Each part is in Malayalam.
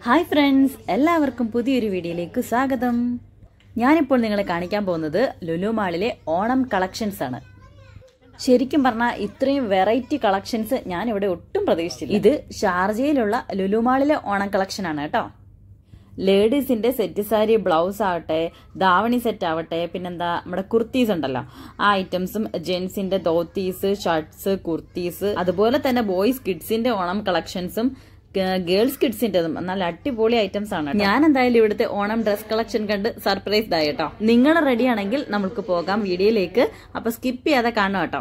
ഹായ് ഫ്രണ്ട്സ് എല്ലാവർക്കും പുതിയൊരു വീഡിയോയിലേക്ക് സ്വാഗതം ഞാനിപ്പോൾ നിങ്ങളെ കാണിക്കാൻ പോകുന്നത് ലുലു മാളിലെ ഓണം കളക്ഷൻസ് ആണ് ശരിക്കും പറഞ്ഞാൽ ഇത്രയും വെറൈറ്റി കളക്ഷൻസ് ഞാൻ ഇവിടെ ഒട്ടും പ്രതീക്ഷിച്ചില്ല ഇത് ഷാർജയിലുള്ള ലുലു മാളിലെ ഓണം കളക്ഷൻ ആണ് കേട്ടോ ലേഡീസിന്റെ സെറ്റ് സാരി ബ്ലൗസ് ആവട്ടെ ദാവണി സെറ്റ് ആവട്ടെ പിന്നെന്താ നമ്മുടെ കുർത്തീസ് ഉണ്ടല്ലോ ആ ഐറ്റംസും ജെൻസിന്റെ ധോത്തീസ് ഷർട്ട്സ് കുർത്തീസ് അതുപോലെ തന്നെ ബോയ്സ് കിഡ്സിന്റെ ഓണം കളക്ഷൻസും ഗേൾസ് കിഡ്സിന്റെതും നല്ല അടിപൊളി ഐറ്റംസ് ആണ് കേട്ടോ. ഞാൻ എന്തായാലും ഇവിടുത്തെ ഓണം ഡ്രസ് കളക്ഷൻ കണ്ട് സർപ്രൈസ്ഡ് ആയി കേട്ടോ നിങ്ങൾ റെഡി ആണെങ്കിൽ നമുക്ക് പോകാം വീഡിയോയിലേക്ക് അപ്പൊ സ്കിപ്പ് ചെയ്യാതെ കാണുക കേട്ടോ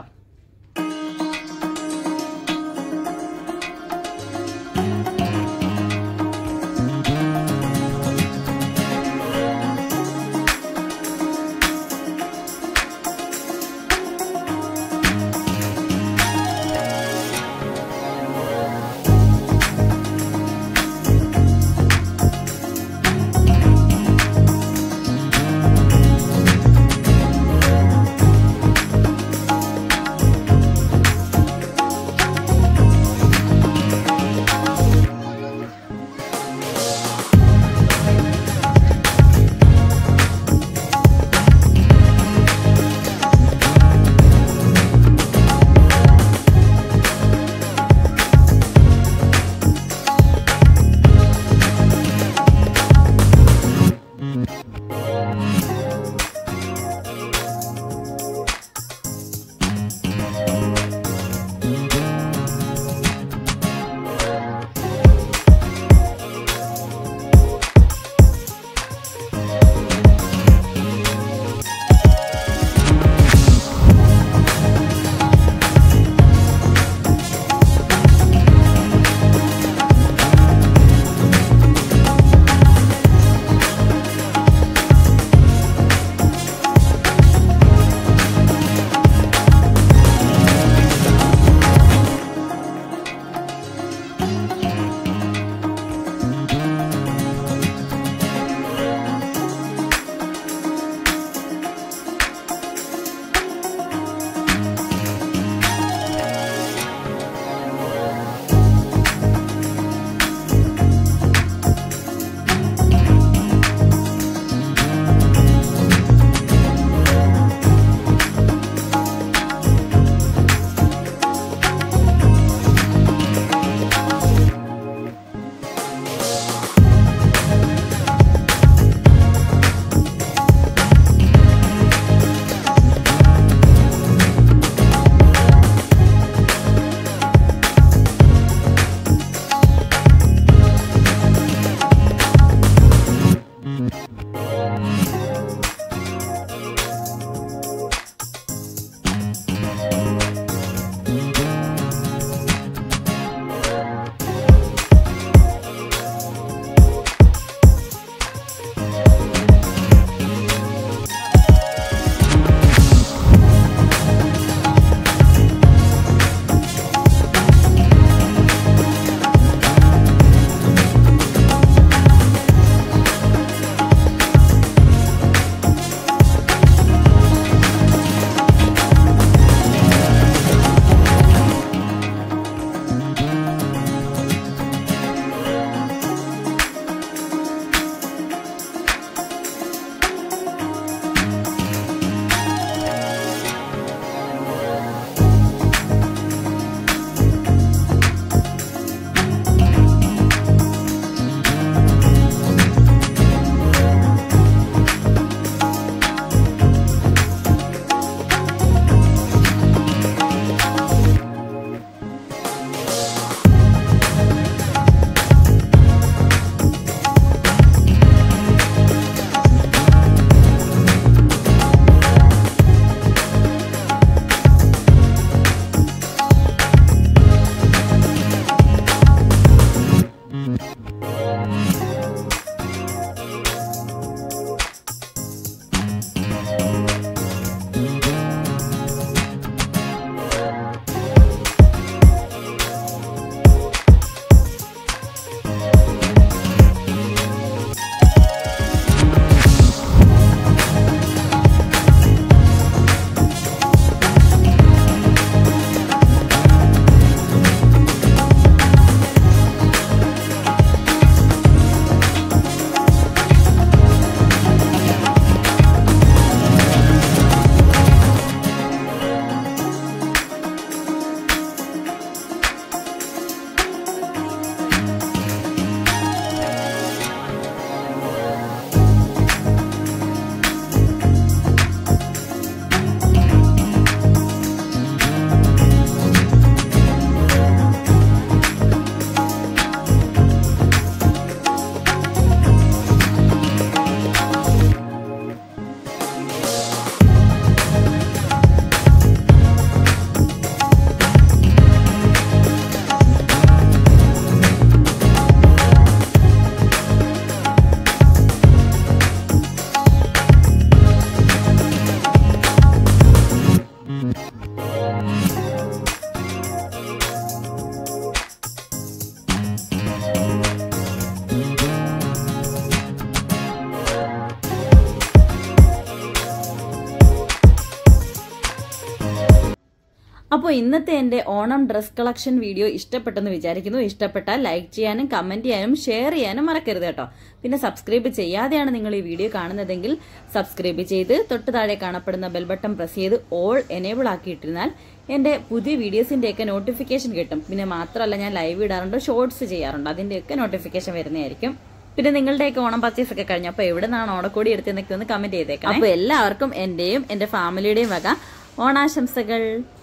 അപ്പോൾ ഇന്നത്തെ എൻ്റെ ഓണം ഡ്രസ് കളക്ഷൻ വീഡിയോ ഇഷ്ടപ്പെട്ടെന്ന് വിചാരിക്കുന്നു ഇഷ്ടപ്പെട്ടാൽ ലൈക്ക് ചെയ്യാനും കമന്റ് ചെയ്യാനും ഷെയർ ചെയ്യാനും മറക്കരുത് കേട്ടോ പിന്നെ സബ്സ്ക്രൈബ് ചെയ്യാതെയാണ് നിങ്ങൾ ഈ വീഡിയോ കാണുന്നതെങ്കിൽ സബ്സ്ക്രൈബ് ചെയ്ത് തൊട്ട് താഴെ കാണപ്പെടുന്ന ബെൽ ബട്ടൺ പ്രസ് ചെയ്ത് ഓൾ എനേബിൾ ആക്കിയിട്ടിരുന്നാൽ എൻ്റെ പുതിയ വീഡിയോസിൻ്റെയൊക്കെ നോട്ടിഫിക്കേഷൻ കിട്ടും പിന്നെ മാത്രമല്ല ഞാൻ ലൈവ് ഇടാറുണ്ട് ഷോർട്സ് ചെയ്യാറുണ്ട് അതിൻ്റെയൊക്കെ നോട്ടിഫിക്കേഷൻ വരുന്നതായിരിക്കും പിന്നെ നിങ്ങളുടെയൊക്കെ ഓണം പർച്ചേസ് ഒക്കെ കഴിഞ്ഞു അപ്പോൾ എവിടെ നിന്നാണ് ഓണക്കോടി എടുത്തെന്നൊക്കെ ഒന്ന് കമന്റ് ചെയ്തേക്കാം അപ്പോൾ എല്ലാവർക്കും എന്റെയും എന്റെ ഫാമിലിയുടെയും വക ഓണാശംസകൾ